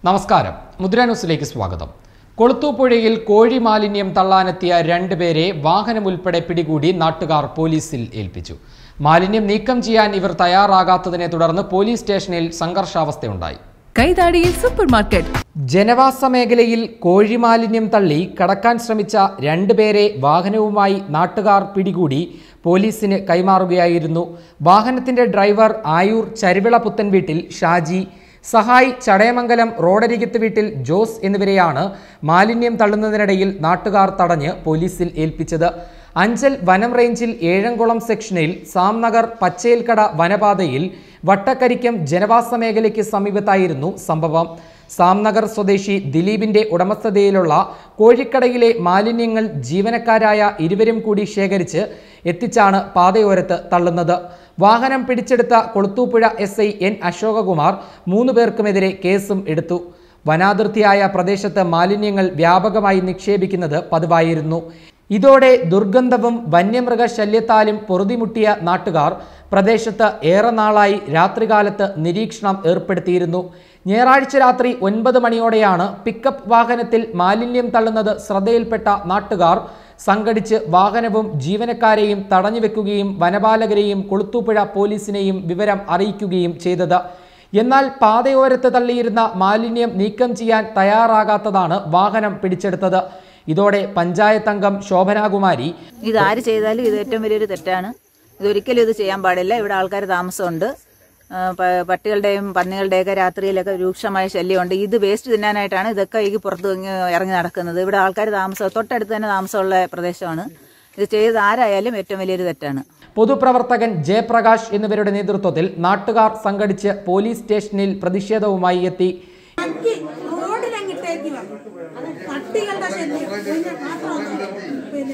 നമസ്കാരം മുദ്ര ന്യൂസിലേക്ക് സ്വാഗതം കൊളുത്തൂപ്പുഴയിൽ കോഴി മാലിന്യം തള്ളാനെത്തിയ രണ്ടുപേരെ വാഹനമുൾപ്പെടെ പിടികൂടി നാട്ടുകാർ പോലീസിൽ ഏൽപ്പിച്ചു മാലിന്യം നീക്കം ചെയ്യാൻ ഇവർ തയ്യാറാകാത്തതിനെ തുടർന്ന് പോലീസ് സ്റ്റേഷനിൽ സംഘർഷാവസ്ഥയുണ്ടായി കൈതാടിയിൽ സൂപ്പർ മാർക്കറ്റ് ജനവാസ മേഖലയിൽ കോഴി മാലിന്യം തള്ളി കടക്കാൻ ശ്രമിച്ച രണ്ടുപേരെ വാഹനവുമായി നാട്ടുകാർ പിടികൂടി പോലീസിന് കൈമാറുകയായിരുന്നു വാഹനത്തിന്റെ ഡ്രൈവർ ആയൂർ ചരുവിള പുത്തൻ വീട്ടിൽ ഷാജി സഹായ് ചടയമംഗലം റോഡരികത്ത് വീട്ടിൽ ജോസ് എന്നിവരെയാണ് മാലിന്യം തള്ളുന്നതിനിടയിൽ നാട്ടുകാർ തടഞ്ഞ് പോലീസിൽ ഏൽപ്പിച്ചത് അഞ്ചൽ വനം റേഞ്ചിൽ ഏഴംകുളം സെക്ഷനിൽ സാംനഗർ പച്ചയിൽക്കട വനപാതയിൽ വട്ടക്കരിക്കം ജനവാസ മേഖലയ്ക്ക് സമീപത്തായിരുന്നു സംഭവം സാംനഗർ സ്വദേശി ദിലീപിന്റെ ഉടമസ്ഥതയിലുള്ള കോഴിക്കടയിലെ മാലിന്യങ്ങൾ ജീവനക്കാരായ ഇരുവരും കൂടി ശേഖരിച്ച് എത്തിച്ചാണ് പാതയോരത്ത് തള്ളുന്നത് വാഹനം പിടിച്ചെടുത്ത Kulathupuzha S I N Ashokakumar മൂന്ന് പേർക്കുമെതിരെ കേസും എടുത്തു വനാതിർത്തിയായ പ്രദേശത്ത് മാലിന്യങ്ങൾ വ്യാപകമായി നിക്ഷേപിക്കുന്നത് പതിവായിരുന്നു ഇതോടെ ദുർഗന്ധവും വന്യമൃഗ ശല്യത്താലും പൊറുതിമുട്ടിയ നാട്ടുകാർ പ്രദേശത്ത് ഏറെ നാളായി രാത്രികാലത്ത് നിരീക്ഷണം ഏർപ്പെടുത്തിയിരുന്നു ഞായറാഴ്ച രാത്രി ഒൻപത് മണിയോടെയാണ് പിക്കപ്പ് വാഹനത്തിൽ മാലിന്യം തള്ളുന്നത് ശ്രദ്ധയിൽപ്പെട്ട നാട്ടുകാർ സംഘടിച്ച് വാഹനവും ജീവനക്കാരെയും തടഞ്ഞുവെക്കുകയും വനപാലകരെയും കൊളുത്തൂപ്പുഴ പോലീസിനെയും വിവരം അറിയിക്കുകയും ചെയ്തത് എന്നാൽ പാതയോരത്ത് തള്ളിയിരുന്ന മാലിന്യം നീക്കം ചെയ്യാൻ തയ്യാറാകാത്തതാണ് വാഹനം പിടിച്ചെടുത്തത് ഇതോടെ പഞ്ചായത്ത് അംഗം ശോഭനാകുമാരി ഇത് ആര് ചെയ്താലും ഇത് ഏറ്റവും വലിയൊരു തെറ്റാണ് ഇതൊരിക്കലും ഇത് ചെയ്യാൻ പാടില്ല ഇവിടെ ആൾക്കാർ താമസമുണ്ട് ആ, പ- പട്ടികളുടെയും പന്നികളുടെയൊക്കെ രാത്രിയിലൊക്കെ രൂക്ഷമായ ശല്യമുണ്ട് ഇത് വേസ്റ്റ് തിന്നാനായിട്ടാണ് ഇതൊക്കെ ഈ പുറത്ത് ഇങ്ങ് ഇറങ്ങി നടക്കുന്നത് ഇവിടെ ആൾക്കാർ താമസം തൊട്ടടുത്ത് തന്നെ താമസമുള്ള പ്രദേശമാണ് ഇത് ചെയ്ത് ആരായാലും ഏറ്റവും വലിയൊരു തെറ്റാണ് പൊതുപ്രവർത്തകൻ ജയപ്രകാശ് എന്നിവരുടെ നേതൃത്വത്തിൽ നാട്ടുകാർ സംഘടിച്ച് പോലീസ് സ്റ്റേഷനിൽ പ്രതിഷേധവുമായി എത്തി അഞ്ച് റോഡിലങ്ങിട്ടേക്ക് വന്നു പട്ടികളുടെ ശല്യം പിന്നെ മാത്രമല്ല പിന്നെ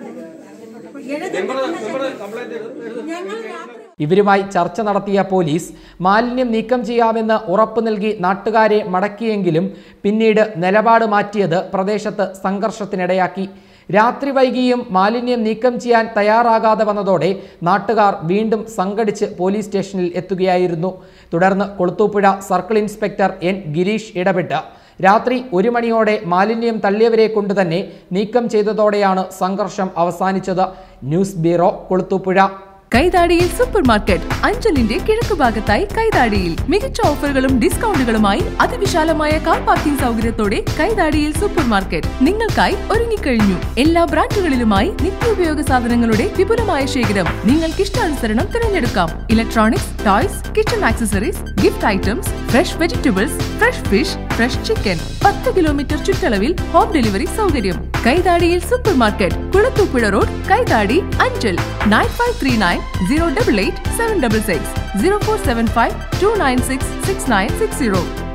എഴുതുന്ന ഞങ്ങൾ രാത്രി ഇവരുമായി ചർച്ച നടത്തിയ പോലീസ് മാലിന്യം നീക്കം ചെയ്യാമെന്ന് ഉറപ്പു നൽകി നാട്ടുകാരെ മടക്കിയെങ്കിലും പിന്നീട് നിലപാട് മാറ്റിയത് പ്രദേശത്ത് സംഘർഷത്തിനിടയാക്കി രാത്രി വൈകിയും മാലിന്യം നീക്കം ചെയ്യാൻ തയ്യാറാകാതെ വന്നതോടെ നാട്ടുകാർ വീണ്ടും സംഘടിച്ച് പോലീസ് സ്റ്റേഷനിൽ എത്തുകയായിരുന്നു തുടർന്ന് Kulathupuzha circle inspector N Girish ഇടപെട്ട് രാത്രി ഒരു മണിയോടെ മാലിന്യം തള്ളിയവരെ കൊണ്ടുതന്നെ നീക്കം ചെയ്തതോടെയാണ് സംഘർഷം അവസാനിച്ചത് ന്യൂസ് ബ്യൂറോ കൊളുത്തൂപ്പുഴ കൈതാടിയിൽ സൂപ്പർ മാർക്കറ്റ് അഞ്ചലിന്റെ കിഴക്ക് ഭാഗത്തായി കൈതാടിയിൽ മികച്ച ഓഫറുകളും ഡിസ്കൗണ്ടുകളുമായി അതിവിശാലമായ കാർ പാർക്കിംഗ് സൗകര്യത്തോടെ കൈതാടിയിൽ സൂപ്പർ മാർക്കറ്റ് നിങ്ങൾക്കായി ഒരുങ്ങിക്കഴിഞ്ഞു എല്ലാ ബ്രാൻഡുകളിലുമായി നിത്യോപയോഗ സാധനങ്ങളുടെ വിപുലമായ ശേഖരം നിങ്ങൾക്ക് ഇഷ്ടാനുസരണം തിരഞ്ഞെടുക്കാം electronics toys kitchen accessories gift items fresh vegetables fresh fish fresh chicken പത്ത് കിലോമീറ്റർ ചുറ്റളവിൽ ഹോം ഡെലിവറി സൗകര്യം കൈതാടിയിൽ super market Kulathupuzha road Kaithadi Anchal nine five three nine zero double eight seven double six zero four seven five two nine six six nine six zero